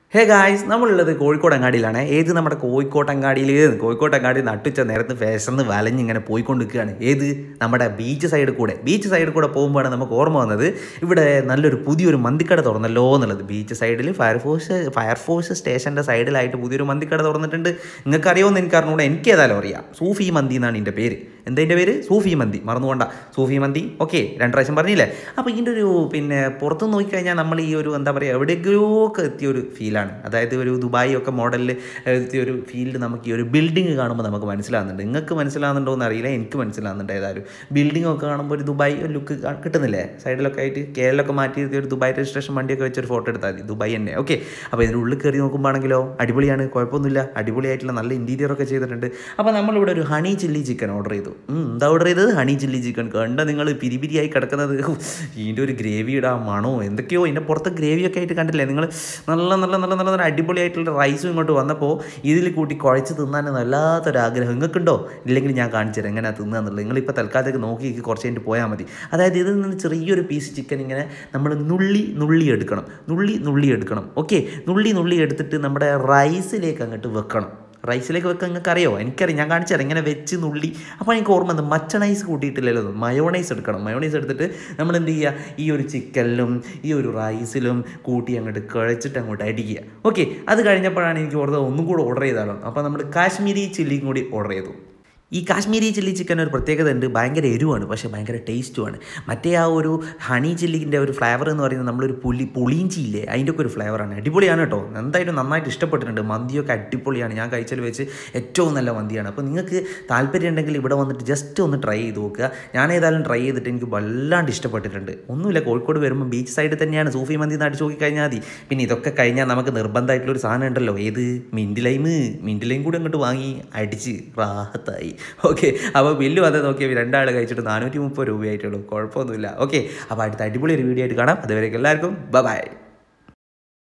hey guys നമ്മളുള്ളത് കോഴിക്കോട് അങ്ങാടിയിലാണ് ഏത് നമ്മുടെ കോഴിക്കോട് അങ്ങാടിയിൽ കോഴിക്കോട് അങ്ങാടി നട്ടുച്ച നേരത്ത് ഫേഷന്ന് വലഞ്ഞ് ഇങ്ങനെ പോയിക്കൊണ്ടിരിക്കുകയാണ് ഏത് നമ്മുടെ ബീച്ച് സൈഡിൽ കൂടെ ബീച്ച് സൈഡിൽ കൂടെ പോകുമ്പോഴാണ് നമുക്ക് ഓർമ്മ വന്നത് ഇവിടെ നല്ലൊരു പുതിയൊരു മന്തിക്കട തുറന്നല്ലോ എന്നുള്ളത് ബീച്ച് സൈഡിൽ ഫയർഫോഴ്സ് ഫയർഫോഴ്സ് സ്റ്റേഷൻ്റെ സൈഡിലായിട്ട് പുതിയൊരു മന്തിക്കട തുറന്നിട്ടുണ്ട് നിങ്ങൾക്ക് അറിയുമെന്ന് എനിക്ക് അറിഞ്ഞൂടെ എനിക്ക് ഏതായാലും അറിയാം സൂഫി മന്തി എന്നാണ് ഇതിൻ്റെ പേര് എന്താ ഇതിൻ്റെ പേര് സൂഫി മന്തി മറന്നുകൊണ്ട സൂഫി മന്തി ഓക്കെ രണ്ട് പ്രാവശ്യം പറഞ്ഞില്ലേ അപ്പോൾ ഇതിൻ്റെ ഒരു പിന്നെ പുറത്ത് നോക്കിക്കഴിഞ്ഞാൽ നമ്മൾ ഈ ഒരു എന്താ പറയുക എവിടെയെങ്കിലോ ഒക്കെ എത്തിയ ഒരു ഫീലാണ് അതായത് ഒരു ദുബായ് ഒക്കെ മോഡലിൽ എത്തിയ ഒരു ഫീൽഡ് നമുക്ക് ഈ ഒരു ബിൽഡിംഗ് കാണുമ്പോൾ നമുക്ക് മനസ്സിലാകുന്നുണ്ട് നിങ്ങൾക്ക് മനസ്സിലാകുന്നുണ്ടോ എന്ന് അറിയില്ല എനിക്ക് മനസ്സിലാകുന്നുണ്ട് ഏതായാലും ബിൽഡിംഗ് ഒക്കെ കാണുമ്പോൾ ഒരു ദുബായ് ലുക്ക് കിട്ടുന്നില്ലേ സൈഡിലൊക്കെ ആയിട്ട് കേരളമൊക്കെ മാറ്റി ഒരു ദുബായ് രജിസ്ട്രേഷൻ വണ്ടിയൊക്കെ വെച്ചൊരു ഫോട്ടോ എടുത്താൽ മതി ദുബായ് തന്നെ ഓക്കെ അപ്പോൾ ഇതിൻ്റെ ഉള്ളിൽ കയറി നോക്കുമ്പോഴാണെങ്കിലോ അടിപൊളിയാണ് കുഴപ്പമൊന്നുമില്ല അടിപൊളിയായിട്ടുള്ള നല്ല ഇൻറ്റീരിയർ ഒക്കെ ചെയ്തിട്ടുണ്ട് അപ്പോൾ നമ്മളിവിടെ ഒരു ഹണി ചില്ലി ചിക്കൻ ഓർഡർ ചെയ്തു ഉം, എന്താ ഓർഡർ ചെയ്തത് ഹണി ചില്ലി ചിക്കൻ കണ്ട നിങ്ങൾ പിരിപിരിയായി കിടക്കുന്നത് ഹു, ഇതിൻ്റെ ഒരു ഗ്രേവിയുടെ ആ മണോ എന്തൊക്കെയോ ഇതിൻ്റെ പുറത്ത് ഗ്രേവിയൊക്കെ ആയിട്ട് കണ്ടില്ലേ നിങ്ങൾ നല്ല നല്ല നല്ല നല്ല നല്ല അടിപൊളിയായിട്ടുള്ള റൈസും ഇങ്ങോട്ട് വന്നപ്പോൾ ഇതിൽ കൂട്ടി കുഴച്ച് തിന്നാൻ വല്ലാത്തൊരു ആഗ്രഹം നിങ്ങൾക്കുണ്ടോ ഇല്ലെങ്കിൽ ഞാൻ കാണിച്ചു തരാം എങ്ങനെയാണ് തിന്നുക എന്നുള്ളത് നിങ്ങളിപ്പോൾ തൽക്കാലത്തേക്ക് നോക്കി കുറച്ച് കഴിഞ്ഞിട്ട് പോയാൽ മതി അതായത് ഇതിൽ നിന്ന് ചെറിയൊരു പീസ് ചിക്കൻ ഇങ്ങനെ നമ്മൾ നുള്ളി നുള്ളി എടുക്കണം നുള്ളി നുള്ളി എടുക്കണം ഓക്കെ നുള്ളി നുള്ളി എടുത്തിട്ട് നമ്മുടെ റൈസിലേക്ക് അങ്ങോട്ട് വെക്കണം റൈസിലേക്ക് വെക്കാൻ നിങ്ങൾക്ക് അറിയോ എനിക്കറിയാം ഞാൻ കാണിച്ചു തരാം ഇങ്ങനെ വെച്ച് നുള്ളി അപ്പോൾ എനിക്ക് ഓർമ്മ വന്നു മച്ചണൈസ് കൂട്ടിയിട്ടില്ലല്ലോ മയോണൈസ് എടുക്കണം മയോണൈസ് എടുത്തിട്ട് നമ്മൾ എന്ത് ചെയ്യുക ഈ ഒരു ചിക്കനിലും ഈ ഒരു റൈസിലും കൂട്ടി അങ്ങോട്ട് കുഴച്ചിട്ട് അങ്ങോട്ട് അടിക്കുക ഓക്കെ അത് കഴിഞ്ഞപ്പോഴാണ് എനിക്ക് ഓർമ്മ ഒന്നും കൂടെ ഓർഡർ ചെയ്താലോ അപ്പോൾ നമ്മൾ കാശ്മീരി ചില്ലിയും കൂടി ഓർഡർ ചെയ്തു ഈ കാശ്മീരി ചില്ലി ചിക്കൻ ഒരു പ്രത്യേകത ഉണ്ട് ഭയങ്കര എരിവാണ് പക്ഷേ ഭയങ്കര ടേസ്റ്റുമാണ് മറ്റേ ആ ഒരു ഹണി ചില്ലിൻ്റെ ഒരു ഫ്ലേവർ എന്ന് പറയുന്നത് നമ്മളൊരു പുളി പുളിയിഞ്ചി ഇല്ലേ അതിൻ്റെ ഒക്കെ ഒരു ഫ്ലേവറാണ് അടിപൊളിയാണ് കേട്ടോ എന്തായാലും നന്നായിട്ട് ഇഷ്ടപ്പെട്ടിട്ടുണ്ട് മന്തിയൊക്കെ അടിപൊളിയാണ് ഞാൻ കഴിച്ചതിൽ വെച്ച് ഏറ്റവും നല്ല മന്തിയാണ് അപ്പോൾ നിങ്ങൾക്ക് താല്പര്യം ഉണ്ടെങ്കിൽ ഇവിടെ വന്നിട്ട് ജസ്റ്റ് ഒന്ന് ട്രൈ ചെയ്ത് നോക്കുക ഞാൻ ഏതായാലും ട്രൈ ചെയ്തിട്ട് എനിക്ക് വല്ലാണ്ട് ഇഷ്ടപ്പെട്ടിട്ടുണ്ട് ഒന്നുമില്ല കോഴിക്കോട് വരുമ്പോൾ ബീച്ച് സൈഡിൽ തന്നെയാണ് സൂഫി മന്തി എന്ന് അടിച്ച് നോക്കി കഴിഞ്ഞാൽ മതി പിന്നെ ഇതൊക്കെ കഴിഞ്ഞാൽ നമുക്ക് നിർബന്ധമായിട്ടുള്ള ഒരു സാധനം ഉണ്ടല്ലോ ഏത് മിൻറ്റ് ലൈമ് മിൻറ്റ് ലൈം കൂടി അങ്ങോട്ട് വാങ്ങി അടിച്ച് റാഹത്തായി ഓക്കെ അപ്പോൾ ബില്ല് വന്നത് നോക്കിയാൽ രണ്ടാൾ കഴിച്ചിട്ട് നാനൂറ്റി മുപ്പത് രൂപയായിട്ടുള്ളൂ കുഴപ്പമൊന്നുമില്ല ഓക്കെ അപ്പോൾ അടുത്ത അടിപൊളി ഒരു വീഡിയോ ആയിട്ട് കാണാം അതുവരേക്കും എല്ലാവർക്കും ബൈ